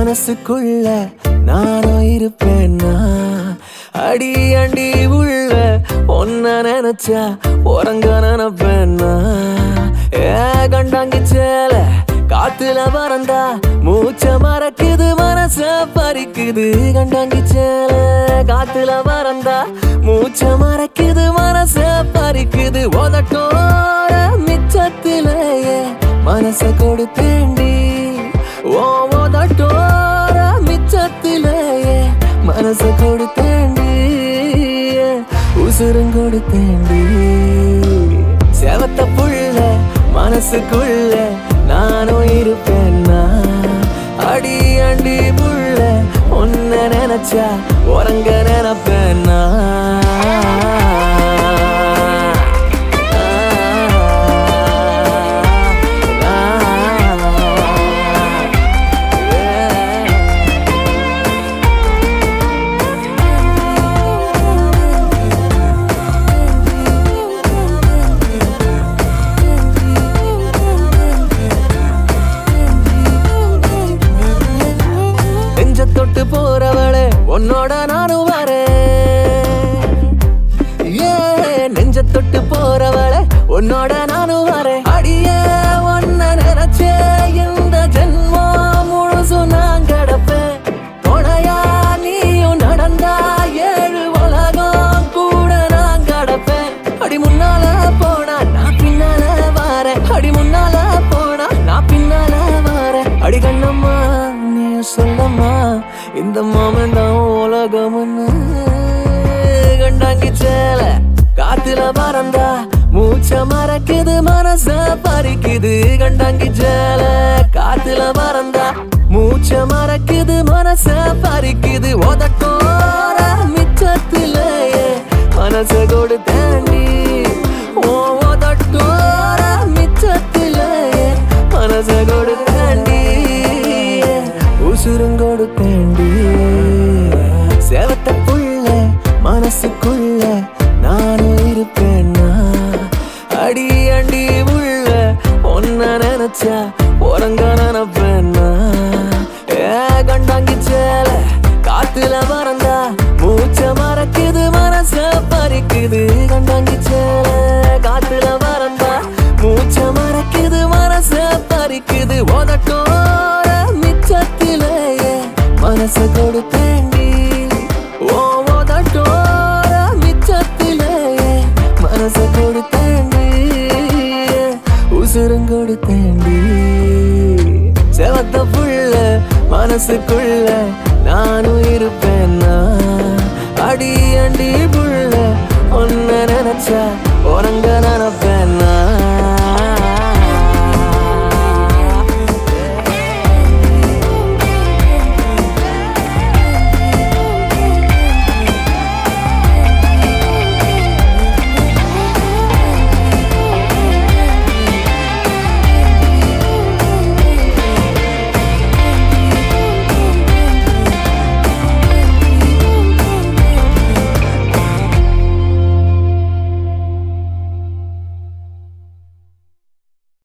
மனசுக்குள்ள நானும் இருப்பேன்னா அடி அண்டி உள்ள ஒன்ன நினைச்சா உறங்க நினைப்பேன்னா ஏ கண்டாங்கி சேல காத்துல பறந்தா மூச்ச மறக்குது மனச பறிக்குது கண்டாங்கி சேல காத்துல பறந்தா மூச்ச மறக்குது மனச பறிக்குது உதட்டோர மிச்சத்திலேயே மனச கொடுத்தேண்டி ஓ உதட்டோர மிச்சத்திலேயே மனச கொடுத்தேண்டி உசுரும் கொடுத்தேண்டி செவத்த புள்ள மனசுக்குள்ள நானும் இருப்பேன்னா அடி அண்டி புள்ள உன்ன நினைச்சா உறங்க நினைப்பேன்னா நெஞ்ச தொட்டு போறவளே உன்னோட நானும் வரேன் ஏ நெஞ்ச தொட்டு போறவளே உன்னோட நானும் வரேன் அடியே ஒன்ன நினைச்சே இந்த ஜென்மம் முழுசும் நான் கிடப்பேன் துணையா நீயும் நடந்தா ஏழு உலகம் கூட நான் கிடப்பேன் அடி முன்னால போனா நான் பின்னால வரேன் அடி முன்னால போனா நான் பின்னால வரேன் அடி கண்ணம்மா நீ சொல்லம்மா இந்த மாமன் தான் உலகம்னு கண்டாங்கி சேல காத்துல பறந்தா மூச்ச மறக்குது மனச பறிக்குது கண்டாங்கி சேல காத்துல பறந்தா மூச்ச மறக்குது மனச பறிக்குது உதட்டோர மிச்சத்திலேயே மனச கொடுத்தேண்டி ஓ உதட்டோர மிச்சத்திலேயே மனச கொடுத்தேண்டி உசுரும் கொடுத்தேண்டி சேவத்த புள்ள மனசுக்குள்ள நானும் இருப்பேன்னா அடி அண்டி உள்ள ஒன்ன நினைச்சா உறங்க நினைப்பேன்னா ஏ கண்டாங்கி சேல காத்துல பறந்தா மூச்ச மறக்குது மனச பறிக்குது கண்டாங்கி சேல காத்துல பறந்தா மூச்ச மறக்குது மனச பறிக்குது உதட்டோர மிச்சத்திலேயே மனச கொடுத்தேண்டி ஓ உதட்டோர மிச்சத்திலேயே மனச கொடுத்தேண்டி உசுரும் கொடுத்தேண்டி செவத்த புள்ள மனசுக்குள்ள நானும் இருப்பேன்னா அடி அண்டி புள்ள ஒன்ன நினைச்சா உறங்க நினைப்பேன்